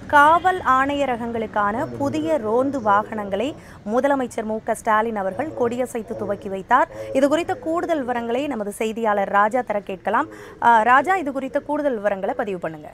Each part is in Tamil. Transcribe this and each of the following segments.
காவல் ஆணையரகங்களுக்கான புதிய ரோந்து வாகனங்களை முதலமைச்சர் மு க ஸ்டாலின் அவர்கள் கொடியசைத்து துவக்கி வைத்தார் இது குறித்த கூடுதல் விவரங்களை நமது செய்தியாளர் ராஜா தர கேட்கலாம் ஆ, ராஜா இது குறித்த கூடுதல் விவரங்களை பதிவு பண்ணுங்க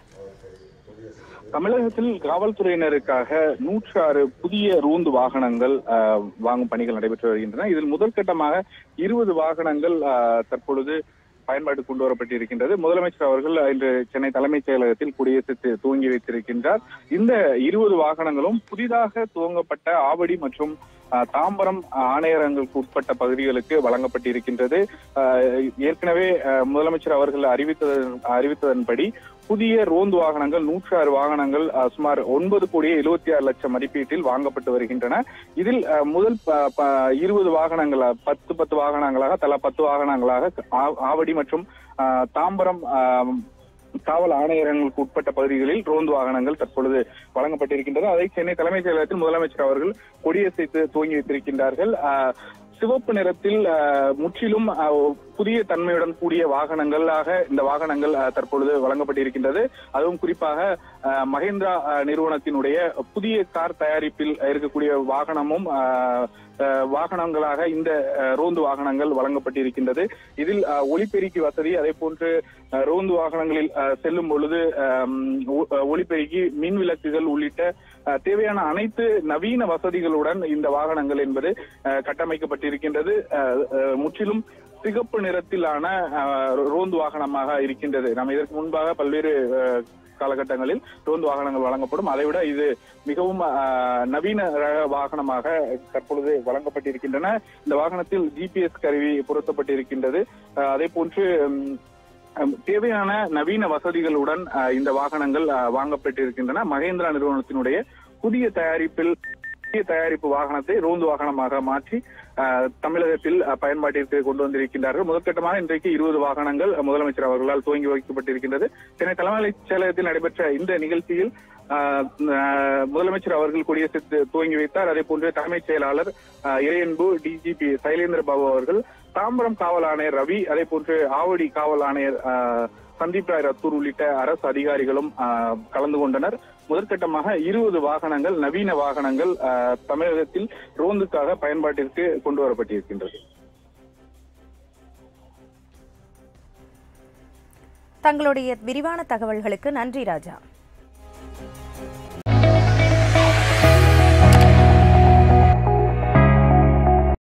தமிழகத்தில் காவல்துறையினருக்காக நூற்று ஆறு புதிய ரோந்து வாகனங்கள் ஆஹ், வாங்கும் பணிகள் நடைபெற்று வருகின்றன இதில் முதல் கட்டமாக இருபது வாகனங்கள் ஆஹ், தற்பொழுது பயன்பாடு கொண்டு வரப்பட்டிருக்கின்றது முதலமைச்சர் அவர்கள் இன்று சென்னை தலைமைச் செயலகத்தில் குடியரசு துவங்கி வைத்திருக்கின்றார் இந்த இருபது வாகனங்களும் புதிதாக துவங்கப்பட்ட ஆவடி மற்றும் ஆஹ், தாம்பரம் ஆணையரங்களுக்கு உட்பட்ட பகுதிகளுக்கு வழங்கப்பட்டிருக்கின்றது ஆஹ், ஏற்கனவே ஆஹ், முதலமைச்சர் அவர்கள் அறிவித்ததன் அறிவித்ததன்படி புதிய ரோந்து வாகனங்கள் நூற்று ஆறு வாகனங்கள் அஹ், சுமார் ஒன்பது கோடியே எழுபத்தி ஆறு லட்சம் மதிப்பீட்டில் வாங்கப்பட்டு வருகின்றன இதில் அஹ், முதல் ப- ப- இருபது வாகனங்கள் அஹ், பத்து பத்து வாகனங்களாக தலா பத்து வாகனங்களாக ஆ- ஆவடி மற்றும் அஹ், தாம்பரம் அஹ், காவல் ஆணையரங்களுக்கு உட்பட்ட பகுதிகளில் ரோந்து வாகனங்கள் தற்பொழுது வழங்கப்பட்டிருக்கின்றது அதை சென்னை தலைமைச் செயலகத்தில் முதலமைச்சர் அவர்கள் கொடியசைத்து துவங்கி வைத்திருக்கின்றார்கள் அஹ், சிவப்பு நிறத்தில் அஹ், முற்றிலும் அஹ், புதிய தன்மையுடன் கூடிய வாகனங்களாக இந்த வாகனங்கள் அஹ், தற்பொழுது வழங்கப்பட்டிருக்கின்றது அதுவும் குறிப்பாக அஹ், மஹேந்திரா அஹ், நிறுவனத்தினுடைய புதிய கார் தயாரிப்பில் இருக்கக்கூடிய வாகனமும் அஹ், அஹ், வாகனங்களாக இந்த அஹ், ரோந்து வாகனங்கள் வழங்கப்பட்டிருக்கின்றது இதில் அஹ், ஒலிபெருக்கி வசதி அதே போன்று அஹ், ரோந்து வாகனங்களில் அஹ், செல்லும் பொழுது அஹ், ஒ- அஹ், ஒலிபெருக்கி மின் விளக்குகள் உள்ளிட்ட அஹ், தேவையான அனைத்து நவீன வசதிகளுடன் இந்த வாகனங்கள் என்பது அஹ், கட்டமைக்கப்பட்டிருக்கின்றது அஹ், அஹ், முற்றிலும் சிகப்பு நிறத்திலான அஹ், ரோந்து வாகனமாக இருக்கின்றது நம்ம இதற்கு முன்பாக பல்வேறு அஹ், காலகட்டங்களில் ரோந்து வாகனங்கள் வழங்கப்படும் அதைவிட இது மிகவும் அஹ், நவீன ரக வாகனமாக தற்பொழுது வழங்கப்பட்டிருக்கின்றன இந்த வாகனத்தில் ஜிபிஎஸ் கருவி பொருத்தப்பட்டிருக்கின்றது அஹ், அதே போன்று ம், அம், தேவையான நவீன வசதிகளுடன் அஹ், இந்த வாகனங்கள் அஹ், வாங்கப்பட்டிருக்கின்றன மகேந்திரா நிறுவனத்தினுடைய புதிய தயாரிப்பில் புதிய தயாரிப்பு வாகனத்தை ரோந்து வாகனமாக மாற்றி அஹ், தமிழகத்தில் அஹ், பயன்பாட்டிற்கு கொண்டு வந்திருக்கின்றார்கள் முதற்கட்டமாக இன்றைக்கு இருபது வாகனங்கள் அஹ், முதலமைச்சர் அவர்களால் துவங்கி வைக்கப்பட்டிருக்கின்றது சென்னை தலைமைச் செயலகத்தில் நடைபெற்ற இந்த நிகழ்ச்சியில் அஹ், அஹ், முதலமைச்சர் அவர்கள் கொடியசைத்து துவங்கி வைத்தார் அதே போன்று தலைமைச் செயலாளர் அஹ், இறையன்பு டிஜிபி சைலேந்திர பாபு அவர்கள் தாம்பரம் காவல் ஆணையர் ரவி அதே போன்று ஆவடி காவல் ஆணையர் அஹ், சந்தீப் ராய் ரத்தூர் உள்ளிட்ட அரசு அதிகாரிகளும் அஹ், கலந்து கொண்டனர் முதற்கட்டமாக இருபது வாகனங்கள் நவீன வாகனங்கள் அஹ், தமிழகத்தில் ரோந்துக்காக பயன்பாட்டிற்கு கொண்டு வரப்பட்டிருக்கின்றது தங்களுடைய விரிவான தகவல்களுக்கு நன்றி ராஜா